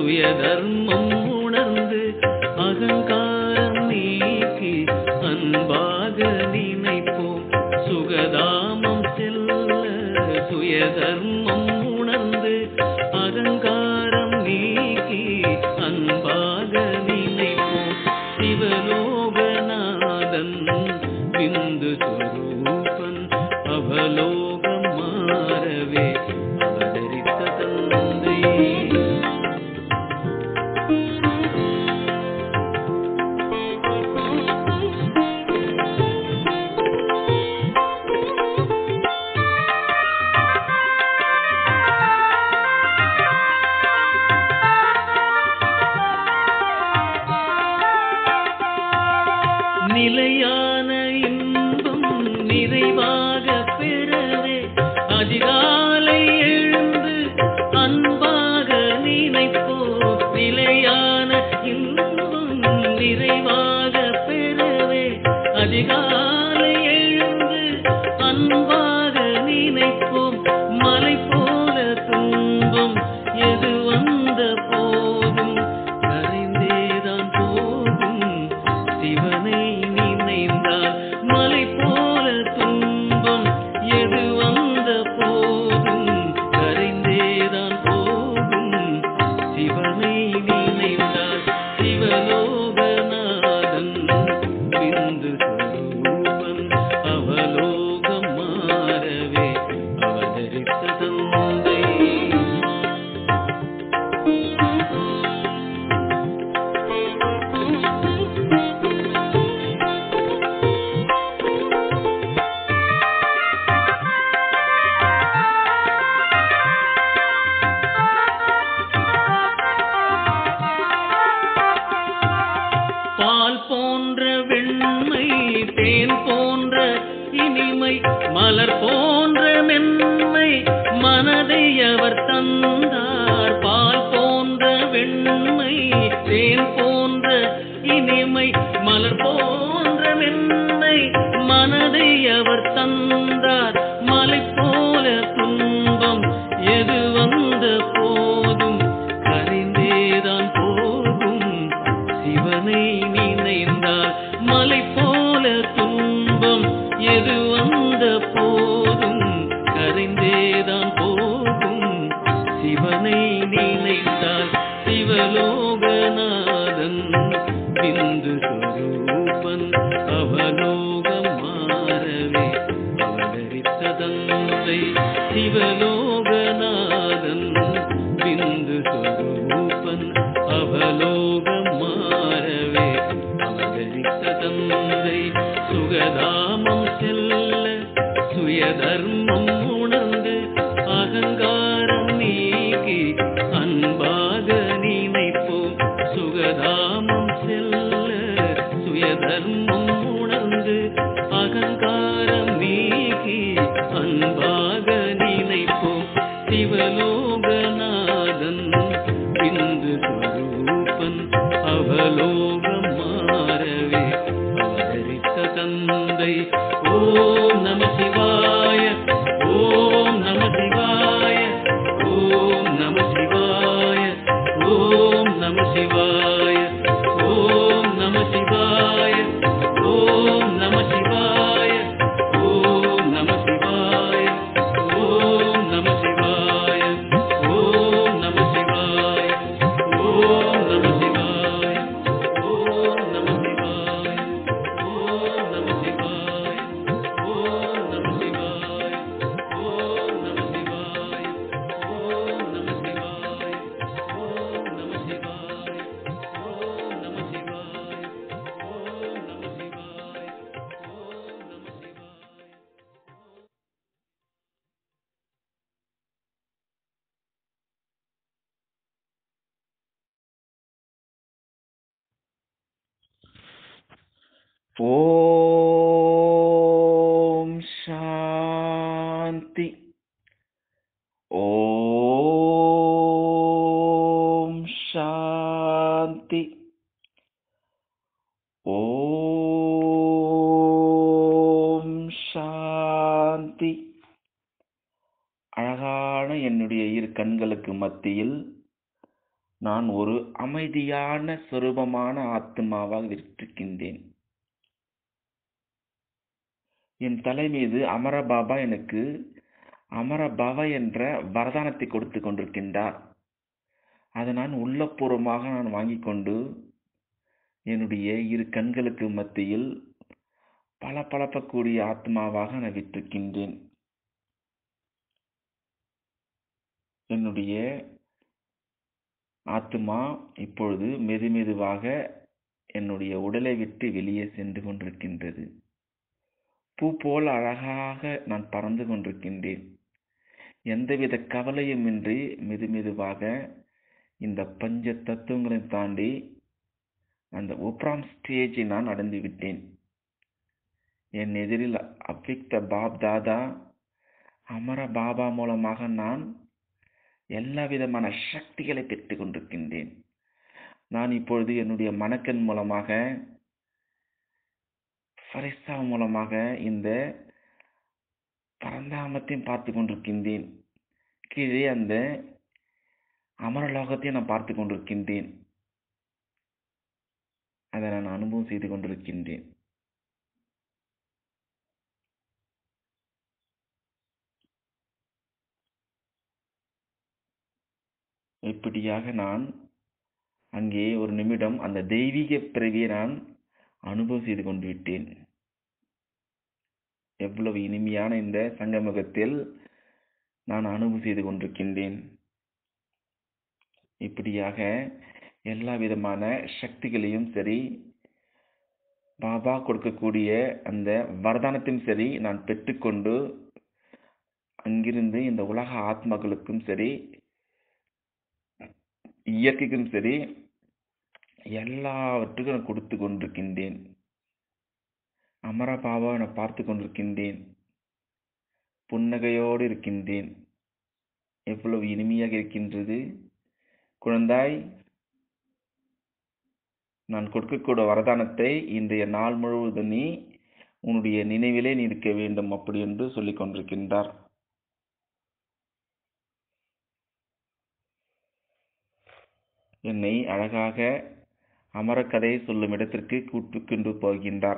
சுய தர்மம் உணர்ந்து அகங்காரம் நீக்கி அன்பாக நினைப்போம் சுகதாமம் செல்ல சுய தர்மம் உணர்ந்து அகங்காரம் நீக்கி அன்பாக நினைப்போம் சிவலோகநாதன் விந்து சொரூபன் அவலோகம் மாறவே அவதரித்த தந்தை நிலையான இன்பம் நிறைவாக பெறவே அதிகாலை எழுந்து அன்பாக நினைப்போ நிலையான இன்பம் நிறைவாக பெறவே அதிகாலை எழுந்து அன்பாக நினைப்போம் மலை போல துன்பம் எது வந்த போதும் கரைந்தேதான் போகும் சிவனை நினைந்தால் மலை போல துன்பம் எது வந்த போதும் கரைந்தேதான் போகும் சிவனை நினைந்தால் சிவலோகநாதன் பிந்து சொரூபன் அவலோகம் மாறவே அவதரித்த தந்தை பால் போன்ற வெண்மை தேன் போன்ற இனிமை மலர் போன்ற மென்மை மனதை அவர் தந்தார் பால் போன்ற வெண்மை தேன் போன்ற இனிமை மலர் போன்ற மென்மை மனதை அவர் தந்தார் மலை போல துன்பம் எது வந்த போதும் கரைந்தேதான் போகும் சிவனை நினைந்தால் மலை போல துன்பம் எது வந்த போதும் கரைந்தேதான் போகும் சிவனை நினைத்தால் சிவலோகநாதன் பிந்து சொரூபன் அவலோகம் மாறவே அவதரித்த தந்தை சிவலோகநாதன் பிந்து சொரூபன் அவலோகம் மாறவே அவதரித்த தந்தை சுகதாமம் செல்ல சுய தர்மம் உணர்ந்து அகங்காரம் நீக்கி அன்பாக நினைப்போம் சுகதாமம் செல்ல சுய தர்மம் உணர்ந்து அகங்காரம் நீக்கி அன்பாக நினைப்போம் சிவலோகநாதன் பிந்து ஸ்வரூபன் அவலோகம் மாறவே அவதரித்த தந்தை ஓம் நம சிவாய ஓம் நம சிவாய ஓம் நம சிவாய ஓம் நம சிவாய ஓம் நம சிவாய ஓம் நம சிவாய ஓம் நம சிவாய ஓம் நம சிவாய ஓம் நம சிவாய ஓம் நம சிவாய ஓம் நம சிவாய ஓம் நம சிவாய ஓம் நம சிவாய ஓம் நம சிவாய ஓம் நம சிவாய ஓம் நம சிவாய ஓம் நம சிவாய ஓம் நம சிவாய ஓம் நம சிவாய ஓம் சாந்தி ஓம் சாந்தி ஓம் சாந்தி அழகான என்னுடைய இரு கண்களுக்கு மத்தியில் நான் ஒரு அமைதியான சொரூபமான ஆத்மாவாக விற்றிருக்கின்றேன் என் தலை மீது அமர பாபா எனக்கு அமர பாபா என்ற வரதானத்தை கொடுத்து கொண்டிருக்கின்றார் அதை நான் உள்ளபூர்வமாக நான் வாங்கிக் கொண்டு என்னுடைய இரு கண்களுக்கு மத்தியில் பல பளபளக்கக்கூடிய ஆத்மாவாக நான் விட்டிருக்கின்றேன் என்னுடைய ஆத்மா இப்பொழுது மெது மெதுவாக என்னுடைய உடலை விட்டு வெளியே சென்று கொண்டிருக்கின்றது பூ போல் அழகாக நான் பறந்து கொண்டிருக்கின்றேன் எந்தவித கவலையுமின்றி மெது மெதுவாக இந்த பஞ்ச தத்துவங்களை தாண்டி அந்த ஒப்ராம் ஸ்டேஜை நான் அடைந்து விட்டேன் என் எதிரில் அவ்விக்த பாப் தாதா அமர பாபா மூலமாக நான் எல்லா விதமான சக்திகளை பெற்றுக் கொண்டிருக்கின்றேன் நான் இப்பொழுது என்னுடைய மனக்கண் மூலமாக ஃபரிஸ்தா மூலமாக இந்த பரந்தாமத்தையும் பார்த்து கொண்டிருக்கின்றேன் கீழே அந்த அமரலோகத்தையும் நான் பார்த்து கொண்டிருக்கின்றேன் அதை நான் அனுபவம் செய்து கொண்டிருக்கின்றேன் இப்படியாக நான் அங்கே ஒரு நிமிடம் அந்த தெய்வீக பிறவியை நான் அனுபவம் செய்து கொண்டு விட்டேன் எவ்வளவு இனிமையான இந்த சங்கமுகத்தில் நான் அனுபவம் செய்து கொண்டிருக்கின்றேன் இப்படியாக எல்லா விதமான சக்திகளையும் சரி பாபா கொடுக்கக்கூடிய அந்த வரதானத்தையும் சரி நான் பெற்றுக்கொண்டு அங்கிருந்து இந்த உலக ஆத்மாக்களுக்கும் சரி இயற்கைக்கும் சரி எல்லாவற்றுக்கும் நான் கொடுத்து கொண்டிருக்கின்றேன் அமர பாபாவை நான் பார்த்து கொண்டிருக்கின்றேன் புன்னகையோடு இருக்கின்றேன் எவ்வளவு இனிமையாக இருக்கின்றது குழந்தாய் நான் கொடுக்கக்கூடிய வரதானத்தை இன்றைய நாள் முழுவதும் நீ உன்னுடைய நினைவிலே நீ இருக்க வேண்டும் அப்படி என்று சொல்லிக் கொண்டிருக்கின்றார் என்னை அழகாக அமரக்கதை சொல்லும் இடத்திற்கு கூட்டுக்கொண்டு போகின்றார்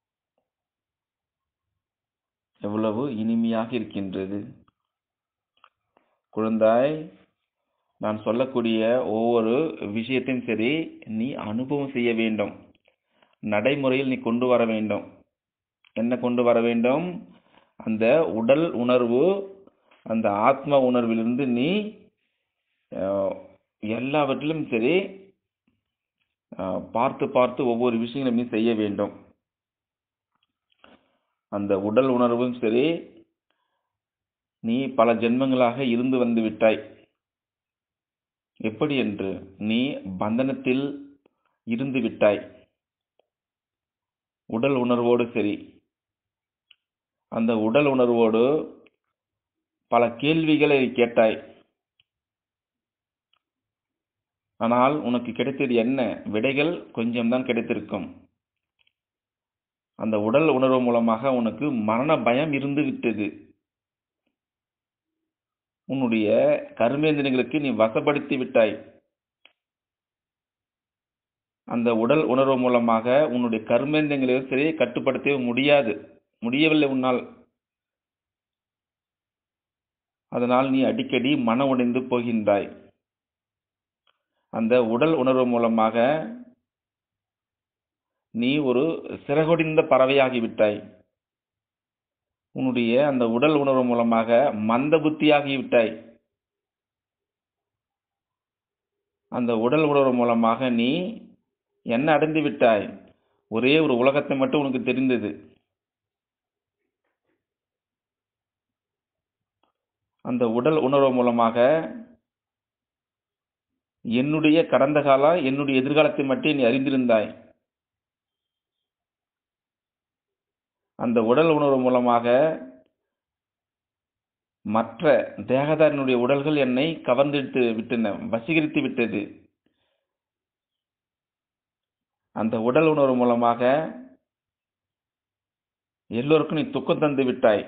எவ்வளவு இனிமையாக இருக்கின்றது குழந்தாய் நான் சொல்லக்கூடிய ஒவ்வொரு விஷயத்தையும் சரி நீ அனுபவம் செய்ய வேண்டும் நடைமுறையில் நீ கொண்டு வர வேண்டும் என்ன கொண்டு வர வேண்டும் அந்த உடல் உணர்வு அந்த ஆத்ம உணர்விலிருந்து நீ அஹ், எல்லாவற்றிலும் சரி அஹ், பார்த்து பார்த்து ஒவ்வொரு விஷயங்களும் நீ செய்ய வேண்டும் அந்த உடல் உணர்வும் சரி நீ பல ஜென்மங்களாக இருந்து வந்து விட்டாய் எப்படி என்று நீ பந்தனத்தில் இருந்து விட்டாய் உடல் உணர்வோடு சரி அந்த உடல் உணர்வோடு பல கேள்விகளை நீ கேட்டாய் ஆனால் உனக்கு கிடைத்தது என்ன விடைகள் கொஞ்சம்தான் கிடைத்திருக்கும் அந்த உடல் உணர்வு மூலமாக உனக்கு மரண பயம் இருந்து விட்டது உன்னுடைய கர்மேந்திரங்களுக்கு நீ வசப்படுத்தி விட்டாய் அந்த உடல் உணர்வு மூலமாக உன்னுடைய கர்மேந்திரங்களையும் சரி கட்டுப்படுத்தவே முடியாது முடியவில்லை உன்னால் அதனால் நீ அடிக்கடி மன உடைந்து போகின்றாய் அந்த உடல் உணர்வு மூலமாக நீ ஒரு சிறகொடிந்த பறவையாகி விட்டாய் உன்னுடைய அந்த உடல் உணர்வு மூலமாக மந்த புத்தியாகி விட்டாய் அந்த உடல் உணர்வு மூலமாக நீ என்ன அடைந்து விட்டாய் ஒரே ஒரு உலகத்தை மட்டும் உனக்கு தெரிந்தது அந்த உடல் உணர்வு மூலமாக என்னுடைய கடந்த கால என்னுடைய எதிர்காலத்தை மட்டும் நீ அறிந்திருந்தாய் அந்த உடல் உணர்வு மூலமாக மற்ற தேகதாரனுடைய உடல்கள் என்னை கவர்ந்தெடுத்து விட்டன வசீகரித்து விட்டது அந்த உடல் உணர்வு மூலமாக எல்லோருக்கும் நீ துக்கம் தந்து விட்டாய்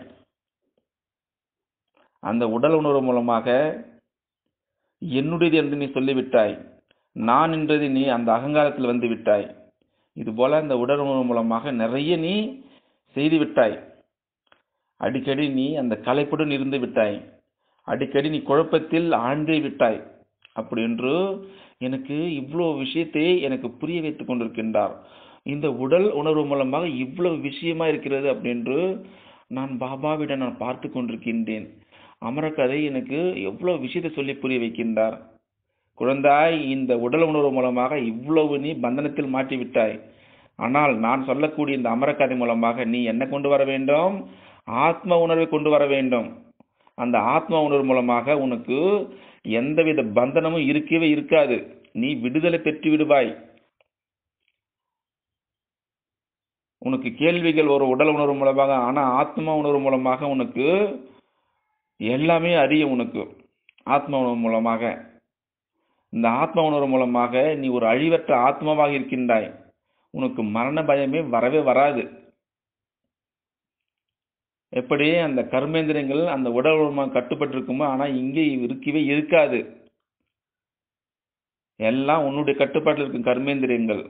அந்த உடல் உணர்வு மூலமாக என்னுடையது என்று நீ சொல்லிவிட்டாய் நான் என்றது நீ அந்த அகங்காரத்தில் வந்து விட்டாய் இது போல இந்த உடல் உணர்வு மூலமாக நிறைய நீ செய்து விட்டாய் அடிக்கடி நீ அந்த கலைப்புடன் இருந்து விட்டாய் அடிக்கடி நீ குழப்பத்தில் ஆழ்ந்தே விட்டாய் அப்படி என்று எனக்கு இவ்வளோ விஷயத்தை எனக்கு புரிய வைத்துக் கொண்டிருக்கின்றார் இந்த உடல் உணர்வு மூலமாக இவ்வளவு விஷயமா இருக்கிறது அப்படின்று நான் பாபாவிடம் நான் பார்த்து கொண்டிருக்கின்றேன் அமரக்கதை எனக்கு எவ்வளவு விஷயத்தை சொல்லி புரிய வைக்கின்றார் குழந்தாய் இந்த உடல் உணர்வு மூலமாக இவ்வளவு நீ பந்தனத்தில் மாட்டி விட்டாய் ஆனால் நான் சொல்லக்கூடிய இந்த அமரக்கதை மூலமாக நீ என்ன கொண்டு வர வேண்டும் ஆத்ம உணர்வை கொண்டு வர வேண்டும் அந்த ஆத்ம உணர்வு மூலமாக உனக்கு எந்தவித பந்தனமும் இருக்கவே இருக்காது நீ விடுதலை பெற்று விடுவாய் உனக்கு கேள்விகள் ஒரு உடல் உணர்வு மூலமாக ஆனா ஆத்ம உணர்வு மூலமாக உனக்கு எல்லாமே அறியும் உனக்கு ஆத்ம உணர்வு மூலமாக இந்த ஆத்ம உணர்வு மூலமாக நீ ஒரு அழிவற்ற ஆத்மாவாக இருக்கின்றாய் உனக்கு மரண பயமே வரவே வராது எப்படி அந்த கர்மேந்திரங்கள் அந்த உடல் உருவமாக கட்டுப்பட்டிருக்குமோ ஆனா இங்கே இருக்கவே இருக்காது எல்லாம் உன்னுடைய கட்டுப்பாட்டில் இருக்கும் கர்மேந்திரியங்கள்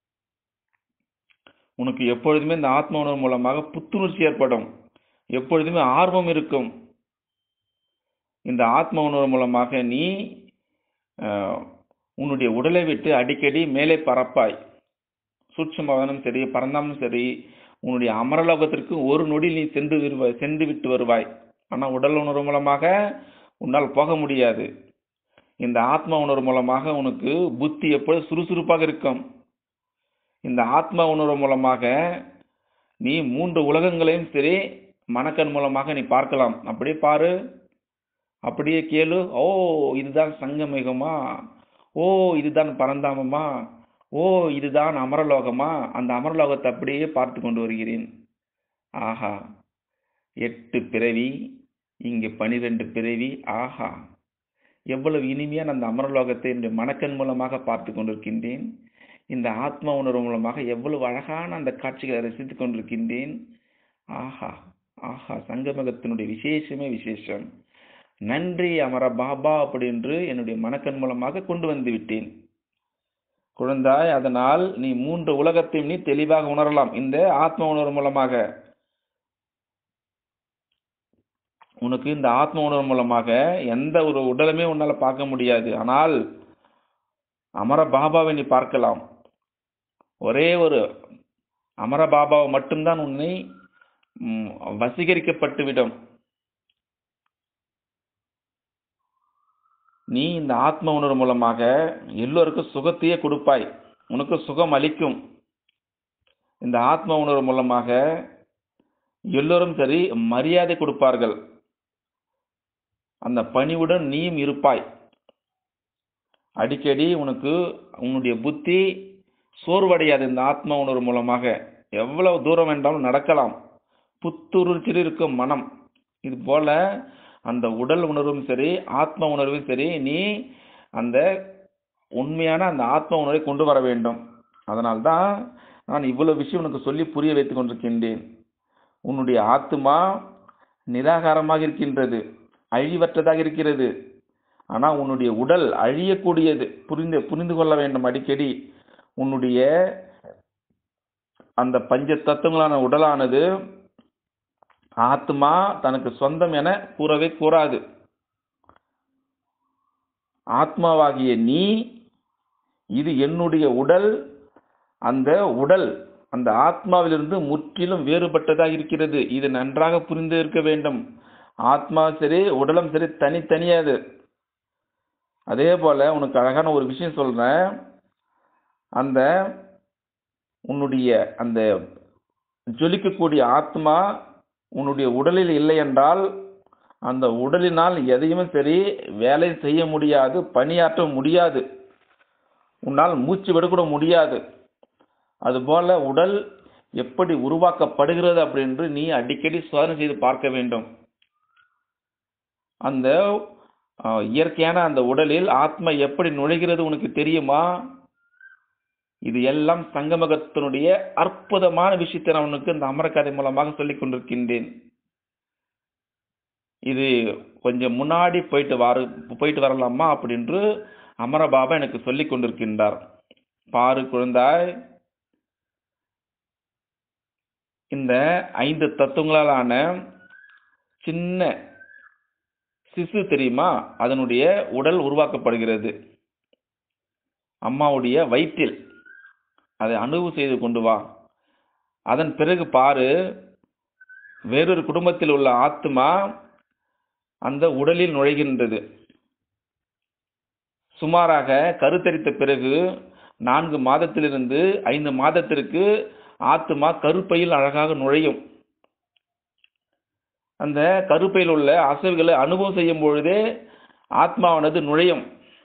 உனக்கு எப்பொழுதுமே இந்த ஆத்ம உணர்வு மூலமாக புத்துணர்ச்சி ஏற்படும் எப்பொழுதுமே ஆர்வம் இருக்கும் இந்த ஆத்ம உணர்வு மூலமாக நீ அஹ், உன்னுடைய உடலை விட்டு அடிக்கடி மேலே பறப்பாய் சூட்சமாவனும் சரி பரந்தாமனும் சரி உன்னுடைய அமரலோகத்திற்கு ஒரு நொடி நீ சென்று விருவாய் சென்று விட்டு வருவாய் ஆனா உடல் உணர்வு மூலமாக உன்னால் போக முடியாது இந்த ஆத்ம உணர்வு மூலமாக உனக்கு புத்தி எப்பொழுது சுறுசுறுப்பாக இருக்கும் இந்த ஆத்ம உணர்வு மூலமாக நீ மூன்று உலகங்களையும் சரி மனக்கண் மூலமாக நீ பார்க்கலாம் அப்படியே பாரு அப்படியே கேளு ஓ இதுதான் சங்கமிகமா ஓ இதுதான் பரந்தாமமா ஓ இதுதான் அமரலோகமா அந்த அமரலோகத்தை அப்படியே பார்த்து கொண்டு வருகிறேன் ஆஹா எட்டு பிறவி இங்கு பனிரெண்டு பிறவி ஆஹா எவ்வளவு இனிமையான அந்த அமரலோகத்தை என்னுடைய மனக்கண் மூலமாக பார்த்து கொண்டிருக்கின்றேன் இந்த ஆத்ம உணர்வு மூலமாக எவ்வளவு அழகான அந்த காட்சிகளை ரசித்துக் கொண்டிருக்கின்றேன் ஆஹா ஆஹா சங்கமகத்தினுடைய விசேஷமே விசேஷம் நன்றி அமர பாபா அப்படி என்று என்னுடைய மனக்கண் மூலமாக கொண்டு வந்து விட்டேன் குழந்தாய் அதனால் நீ மூன்று உலகத்தையும் நீ தெளிவாக உணரலாம் இந்த ஆத்ம உணர்வு மூலமாக உனக்கு இந்த ஆத்ம உணர்வு மூலமாக எந்த ஒரு உடலுமே உன்னால பார்க்க முடியாது ஆனால் அமர பாபாவை நீ பார்க்கலாம் ஒரே ஒரு அமர பாபாவை மட்டும்தான் உன்னை ம், வசீகரிக்கப்பட்டுவிடும் நீ இந்த ஆத்ம உணர்வு மூலமாக எல்லோருக்கும் சுகத்தையே கொடுப்பாய் உனக்கு சுகம் அளிக்கும் இந்த ஆத்ம உணர்வு மூலமாக எல்லோரும் சரி மரியாதை கொடுப்பார்கள் அந்த பணிவுடன் நீயும் இருப்பாய் அடிக்கடி உனக்கு உன்னுடைய புத்தி சோர்வடையாது இந்த ஆத்ம உணர்வு மூலமாக எவ்வளவு தூரம் வேண்டாலும் நடக்கலாம் புத்துணர்ச்சியில் இருக்கும் மனம் இது போல அந்த உடல் உணர்வும் சரி ஆத்ம உணர்வும் சரி நீ அந்த உண்மையான அந்த ஆத்ம உணர்வை கொண்டு வர வேண்டும் அதனால்தான் நான் இவ்வளவு விஷயம் உனக்கு சொல்லி புரிய வைத்துக் கொண்டிருக்கின்றேன் உன்னுடைய ஆத்மா நிராகாரமாக இருக்கின்றது அழிவற்றதாக இருக்கிறது ஆனா உன்னுடைய உடல் அழியக்கூடியது புரிந்து புரிந்து கொள்ள வேண்டும் அடிக்கடி உன்னுடைய அந்த பஞ்ச தத்துவங்களான உடலானது ஆத்மா தனக்கு சொந்தம் என கூறவே கூறாது ஆத்மாவாகிய நீ இது என்னுடைய உடல் அந்த உடல் அந்த ஆத்மாவிலிருந்து முற்றிலும் வேறுபட்டதாக இருக்கிறது இது நன்றாக புரிந்து இருக்க வேண்டும் ஆத்மா சரி உடலும் சரி தனித்தனியாது அதே போல உனக்கு அழகான ஒரு விஷயம் சொல்றேன் அந்த உன்னுடைய அந்த ஜொலிக்கக்கூடிய ஆத்மா உன்னுடைய உடலில் இல்லை என்றால் அந்த உடலினால் எதையுமே சரி வேலை செய்ய முடியாது பணியாற்ற முடியாது உன்னால் மூச்சு விடக்கூட முடியாது அதுபோல உடல் எப்படி உருவாக்கப்படுகிறது அப்படின்னு நீ அடிக்கடி சோதனை செய்து பார்க்க வேண்டும் அந்த அஹ், இயற்கையான அந்த உடலில் ஆத்மா எப்படி நுழைகிறது உனக்கு தெரியுமா இது எல்லாம் சங்கமகத்தினுடைய அற்புதமான விஷயத்தை நான் உனக்கு இந்த அமரக்கதை மூலமாக சொல்லிக் கொண்டிருக்கின்றேன் இது கொஞ்சம் முன்னாடி போயிட்டு வர போயிட்டு வரலாமா அப்படின்று அமரபாபா எனக்கு சொல்லிக் கொண்டிருக்கின்றார் பாரு குழந்தாய் இந்த ஐந்து தத்துவங்களாலான சின்ன சிசு தெரியுமா அதனுடைய உடல் உருவாக்கப்படுகிறது அம்மாவுடைய வயிற்றில் அதை அனுபவம் செய்து கொண்டு வா அதன் பிறகு பாரு வேறொரு குடும்பத்தில் உள்ள ஆத்மா அந்த உடலில் நுழைகின்றது சுமாராக கருத்தரித்த பிறகு நான்கு மாதத்திலிருந்து ஐந்து மாதத்திற்கு ஆத்மா கருப்பையில் அழகாக நுழையும் அந்த கருப்பையில் உள்ள அசல்களை அனுபவம் செய்யும் பொழுதே ஆத்மாவானது நுழையும்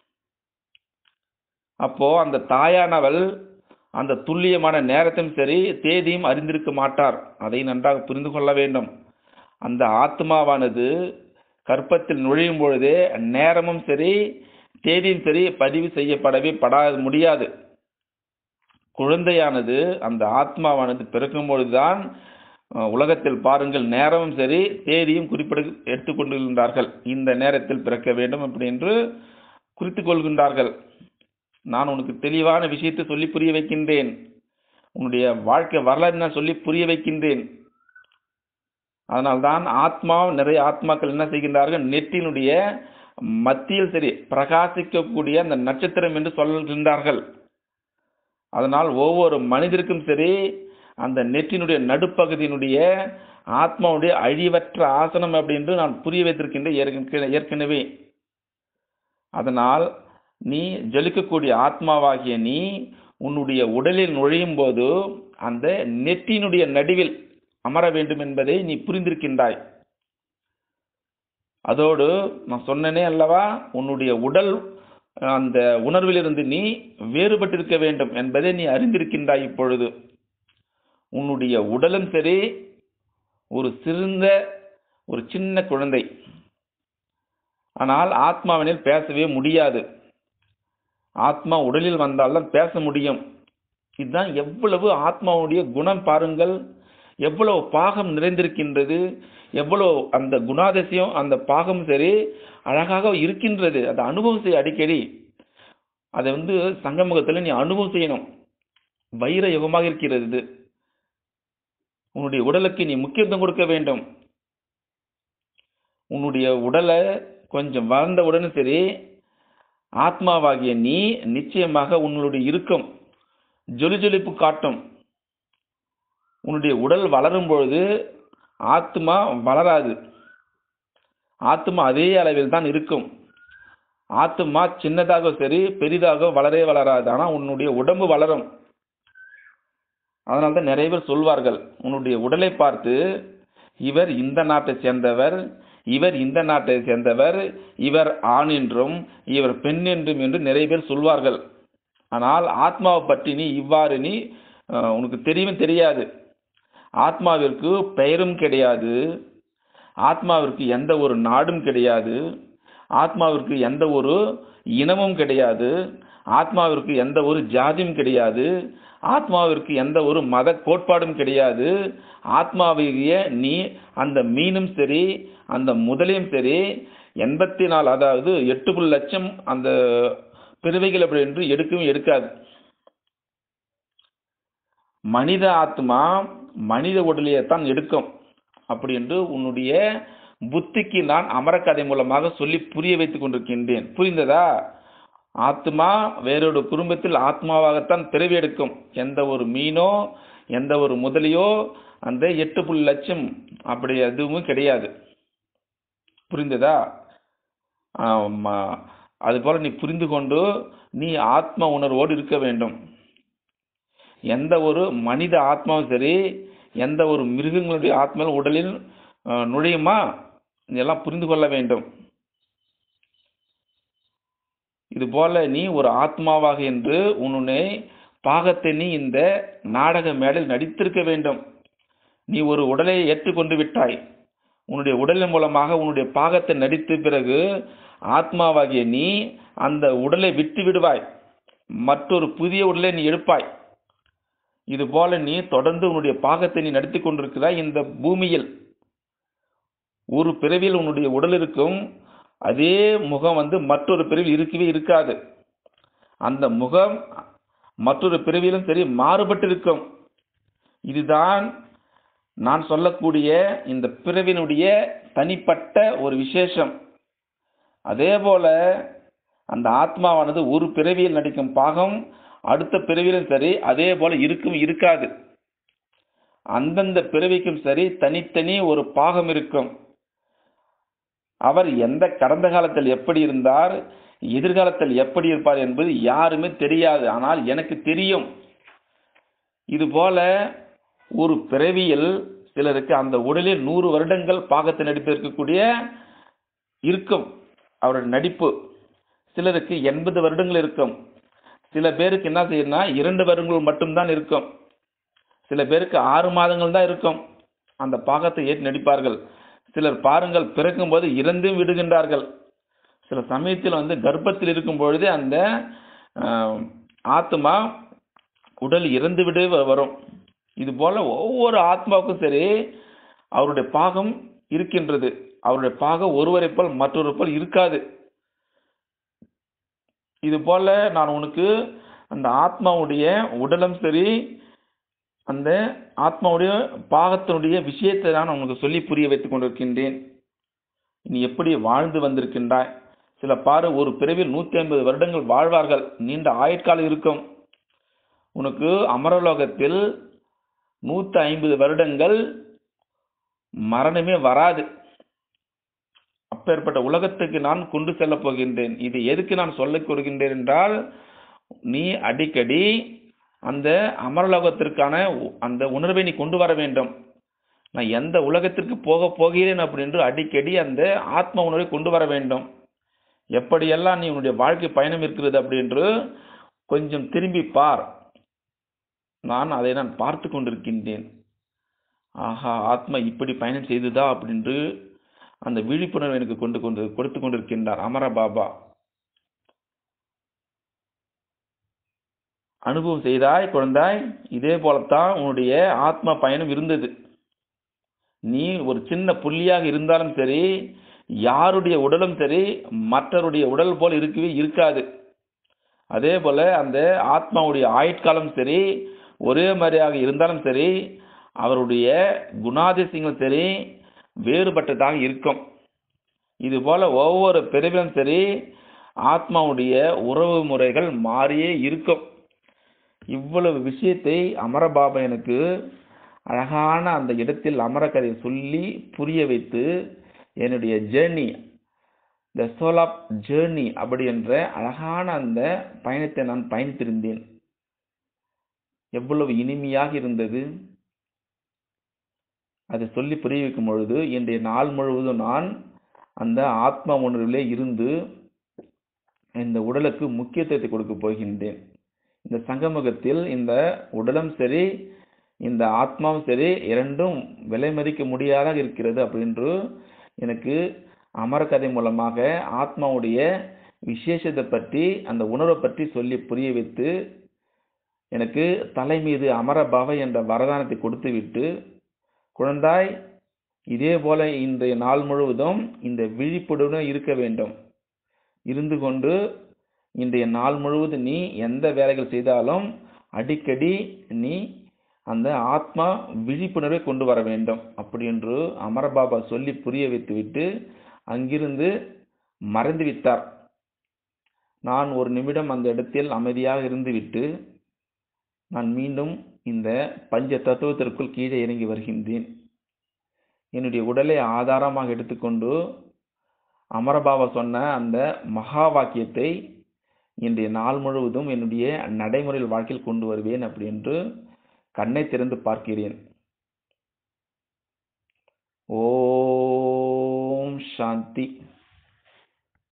அப்போ அந்த தாயானவள் அந்த துல்லியமான நேரத்தையும் சரி தேதியும் அறிந்திருக்க மாட்டார் அதை நன்றாக புரிந்து கொள்ள வேண்டும் அந்த ஆத்மாவானது கற்பத்தில் நுழையும் பொழுதே நேரமும் சரி தேதியும் சரி பதிவு செய்யப்படவே படா முடியாது குழந்தையானது அந்த ஆத்மாவானது பிறக்கும் பொழுதுதான் அஹ், உலகத்தில் பாருங்கள் நேரமும் சரி தேதியும் குறிப்பிட எடுத்துக்கொண்டிருந்தார்கள் இந்த நேரத்தில் பிறக்க வேண்டும் அப்படி என்று குறித்துக் கொள்கின்றார்கள் நான் உனக்கு தெளிவான விஷயத்தை சொல்லி புரிய வைக்கின்றேன் உன்னுடைய வாழ்க்கை வரலாறு நான் சொல்லி புரிய வைக்கின்றேன் அதனால்தான் ஆத்மா நிறைய ஆத்மாக்கள் என்ன செய்கின்றார்கள் நெற்றினுடைய மத்தியில் சரி பிரகாசிக்கக்கூடிய அந்த நட்சத்திரம் என்று சொல்கின்றார்கள் அதனால் ஒவ்வொரு மனிதருக்கும் சரி அந்த நெற்றினுடைய நடுப்பகுதியினுடைய ஆத்மாவுடைய அழிவற்ற ஆசனம் அப்படின்னு நான் புரிய வைத்திருக்கின்றேன் ஏற்கனவே- ஏற்கனவே அதனால் நீ ஜலிக்கக்கூடிய ஆத்மாவாகிய நீ உன்னுடைய உடலில் நுழையும் போது அந்த நெற்றியினுடைய நடுவில் அமர வேண்டும் என்பதை நீ புரிந்திருக்கின்றாய் அதோடு நான் சொன்னனே அல்லவா உன்னுடைய உடல் அந்த உணர்விலிருந்து நீ வேறுபட்டிருக்க வேண்டும் என்பதை நீ அறிந்திருக்கின்றாய் இப்பொழுது உன்னுடைய உடலும் சரி ஒரு சிறந்த ஒரு சின்ன குழந்தை ஆனால் ஆத்மாவினில் பேசவே முடியாது ஆத்மா உடலில் வந்தால்தான் பேச முடியும் இதுதான் எவ்வளவு ஆத்மாவுடைய குணம் பாருங்கள் எவ்வளவு பாகம் நிறைந்திருக்கின்றது எவ்வளவு அந்த குணாதிசயம் அந்த பாகம் சரி அழகாக இருக்கின்றது அதை அனுபவம் செய்ய அடிக்கடி அதை வந்து சங்கமுகத்தில் நீ அனுபவம் செய்யணும் வைர யுகமாக இருக்கிறது இது உன்னுடைய உடலுக்கு நீ முக்கியத்துவம் கொடுக்க வேண்டும் உன்னுடைய உடலை கொஞ்சம் வளர்ந்தவுடனும் சரி ஆத்மாவாகிய நீ நிச்சயமாக உன்னுடைய இருக்கும் ஜொலிஜொலிப்பு காட்டும் உன்னுடைய உடல் வளரும் பொழுது ஆத்மா வளராது ஆத்மா அதே அளவில் தான் இருக்கும் ஆத்மா சின்னதாக சரி பெரிதாக வளரவே வளராது ஆனால் உன்னுடைய உடம்பு வளரும் அதனால தான் நிறைய பேர் சொல்வார்கள் உன்னுடைய உடலை பார்த்து இவர் இந்த நாட்டை சேர்ந்தவர் இவர் இந்த நாட்டை சேர்ந்தவர் இவர் ஆண் என்றும் இவர் பெண் என்றும் என்று நிறைய பேர் சொல்வார்கள் ஆனால் ஆத்மாவை பற்றி நீ இவ்வாறு நீ அஹ், உனக்கு தெரியவும் தெரியாது ஆத்மாவிற்கு பெயரும் கிடையாது ஆத்மாவிற்கு எந்த ஒரு நாடும் கிடையாது ஆத்மாவிற்கு எந்த ஒரு இனமும் கிடையாது ஆத்மாவிற்கு எந்த ஒரு ஜாதியும் கிடையாது ஆத்மாவிற்கு எந்த ஒரு மத கோட்பாடும் கிடையாது ஆத்மாவிய நீ அந்த மீனும் சரி அந்த முதலையும் சரி எண்பத்தி நாலு அதாவது எட்டு புள்ளி லட்சம் அந்த பிறவைகள் அப்படி என்று எடுக்கவும் எடுக்காது மனித ஆத்மா மனித உடலையே தான் எடுக்கும் அப்படி என்று உன்னுடைய புத்திக்கு நான் அமரக்கதை மூலமாக சொல்லி புரிய வைத்துக் கொண்டிருக்கின்றேன் புரிந்ததா ஆத்மா வேறொரு குடும்பத்தில் ஆத்மாவாகத்தான் பிறவி எடுக்கும் எந்த ஒரு மீனோ எந்த ஒரு முதலையோ அந்த எட்டு புள்ளி லட்சம் அப்படி எதுவும் கிடையாது புரிந்ததா ஆமா. அதுபோல நீ புரிந்து கொண்டு நீ ஆத்ம உணர்வோடு இருக்க வேண்டும் எந்த ஒரு மனித ஆத்மாவும் சரி எந்த ஒரு மிருகங்களுடைய ஆத்மா உடலில் அஹ், நுழையுமா இதெல்லாம் புரிந்து கொள்ள வேண்டும் இது போல நீ ஒரு ஆத்மாவாக என்று உன்னுடைய பாகத்தை நீ இந்த நாடக மேடையில் நடித்திருக்க வேண்டும் நீ ஒரு உடலை ஏற்றுக்கொண்டு விட்டாய் உன்னுடைய உடலின் மூலமாக உன்னுடைய பாகத்தை நடித்த பிறகு ஆத்மாவாகிய நீ அந்த உடலை விட்டு விடுவாய் மற்றொரு புதிய உடலை நீ எடுப்பாய் இது போல நீ தொடர்ந்து உன்னுடைய பாகத்தை நீ நடித்துக் கொண்டிருக்கிறாய் இந்த பூமியில் ஒரு பிறவியில் உன்னுடைய உடல் இருக்கும் அதே முகம் வந்து மற்றொரு பிறவியில் இருக்கவே இருக்காது அந்த முகம் மற்றொரு பிறவியிலும் சரி மாறுபட்டிருக்கும் இதுதான் நான் சொல்லக்கூடிய இந்த பிறவினுடைய தனிப்பட்ட ஒரு விசேஷம் அதே போல அந்த ஆத்மாவானது ஒரு பிறவியில் நடிக்கும் பாகம் அடுத்த பிறவியிலும் சரி அதே போல இருக்கும் இருக்காது அந்தந்த பிறவிக்கும் சரி தனித்தனி ஒரு பாகம் இருக்கும் அவர் எந்த கடந்த காலத்தில் எப்படி இருந்தார் எதிர்காலத்தில் எப்படி இருப்பார் என்பது யாருமே தெரியாது ஆனால் எனக்கு தெரியும் இது போல ஒரு பிறவியில் சிலருக்கு அந்த உடலில் நூறு வருடங்கள் பாகத்தை நடிப்பு இருக்கக்கூடிய இருக்கும் அவருடைய நடிப்பு சிலருக்கு எண்பது வருடங்கள் இருக்கும் சில பேருக்கு என்ன செய்யணும்னா இரண்டு வருடங்கள் மட்டும்தான் இருக்கும் சில பேருக்கு ஆறு மாதங்கள் தான் இருக்கும் அந்த பாகத்தை ஏற்று நடிப்பார்கள் சிலர் பாருங்கள் பிறக்கும்போது இறந்தும் விடுகின்றார்கள் சில சமயத்தில் வந்து கர்ப்பத்தில் இருக்கும் பொழுதே அந்த ஆஹ், ஆத்மா உடல் இறந்து விட வரும் இது போல ஒவ்வொரு ஆத்மாவுக்கும் சரி அவருடைய பாகம் இருக்கின்றது அவருடைய பாகம் ஒருவரை போல் மற்றொரு போல் இருக்காது இது போல நான் உனக்கு அந்த ஆத்மாவுடைய உடலும் சரி அந்த ஆத்மாவுடைய பாகத்தினுடைய விஷயத்தை நான் உனக்கு சொல்லி புரிய வைத்துக் கொண்டிருக்கின்றேன் நீ எப்படி வாழ்ந்து வந்திருக்கின்றாய் சில பாரு ஒரு பிறவில் நூத்தி ஐம்பது வருடங்கள் வாழ்வார்கள் நீண்ட ஆயுட்காலம் இருக்கும் உனக்கு அமரலோகத்தில் நூத்தி ஐம்பது வருடங்கள் மரணமே வராது அப்பேற்பட்ட உலகத்துக்கு நான் கொண்டு செல்லப் போகின்றேன் இது எதுக்கு நான் சொல்லிக் கொடுக்கின்றேன் என்றால் நீ அடிக்கடி அந்த அமரலோகத்திற்கான உ- அந்த உணர்வை நீ கொண்டு வர வேண்டும் நான் எந்த உலகத்திற்கு போக போகிறேன் அப்படின்னு அடிக்கடி அந்த ஆத்ம உணர்வை கொண்டு வர வேண்டும் எப்படியெல்லாம் நீ உன்னுடைய வாழ்க்கை பயணம் இருக்கிறது அப்படின்று கொஞ்சம் திரும்பி பார் நான் அதை நான் பார்த்து கொண்டிருக்கின்றேன் ஆஹா ஆத்மா இப்படி பயணம் செய்ததா அப்படின்று அந்த விழிப்புணர்வு எனக்கு கொண்டு கொண்டு கொடுத்து கொண்டிருக்கின்றார் அமர பாபா அனுபவம் செய்தாய் குழந்தாய் இதே போலத்தான் உன்னுடைய ஆத்ம பயணம் இருந்தது நீ ஒரு சின்ன புள்ளியாக இருந்தாலும் சரி யாருடைய உடலும் சரி மற்றவருடைய உடல் போல் இருக்கவே இருக்காது அதே போல அந்த ஆத்மாவுடைய ஆயுட்காலம் சரி ஒரே மாதிரியாக இருந்தாலும் சரி அவருடைய குணாதிசயங்களும் சரி வேறுபட்டதாக இருக்கும் இது போல ஒவ்வொரு பிரிவிலும் சரி ஆத்மாவுடைய உறவு முறைகள் மாறியே இருக்கும் இவ்வளவு விஷயத்தை அமரபாபா எனக்கு அழகான அந்த இடத்தில் அமரக்கதையை சொல்லி புரிய வைத்து என்னுடைய journey the soul of journey அப்படி என்ற அழகான அந்த பயணத்தை நான் பயணித்திருந்தேன் எவ்வளவு இனிமையாக இருந்தது அதை சொல்லி புரிய வைக்கும் பொழுது இன்றைய நாள் முழுவதும் நான் அந்த ஆத்மா உணர்விலே இருந்து இந்த உடலுக்கு முக்கியத்துவத்தை கொடுக்க போகின்றேன் இந்த சங்கமுகத்தில் இந்த உடலும் சரி இந்த ஆத்மாவும் சரி இரண்டும் விலை மதிக்க முடியாதாக இருக்கிறது அப்படின்று எனக்கு அமரக்கதை மூலமாக ஆத்மாவுடைய விசேஷத்தை பற்றி அந்த உணர்வை பற்றி சொல்லி புரிய வைத்து எனக்கு தலை மீது அமரபாவை என்ற வரதானத்தை கொடுத்துவிட்டு குழந்தாய் இதே போல இன்றைய நாள் முழுவதும் இந்த விழிப்புடன் இருக்க வேண்டும் இருந்து கொண்டு இன்றைய நாள் முழுவதும் நீ எந்த வேலைகள் செய்தாலும் அடிக்கடி நீ அந்த ஆத்மா விழிப்புணர்வை கொண்டு வர வேண்டும் அப்படி என்று அமரபாபா சொல்லி புரிய வைத்துவிட்டு அங்கிருந்து மறைந்து விட்டார் நான் ஒரு நிமிடம் அந்த இடத்தில் அமைதியாக இருந்துவிட்டு நான் மீண்டும் இந்த பஞ்ச தத்துவத்திற்குள் கீழே இறங்கி வருகின்றேன் என்னுடைய உடலை ஆதாரமாக எடுத்துக்கொண்டு அமரபாபா சொன்ன அந்த மகா வாக்கியத்தை இன்றைய நாள் முழுவதும் என்னுடைய நடைமுறையில் வாழ்க்கையில் கொண்டு வருவேன் அப்படி என்று கண்ணை திறந்து பார்க்கிறேன் ஓம் சாந்தி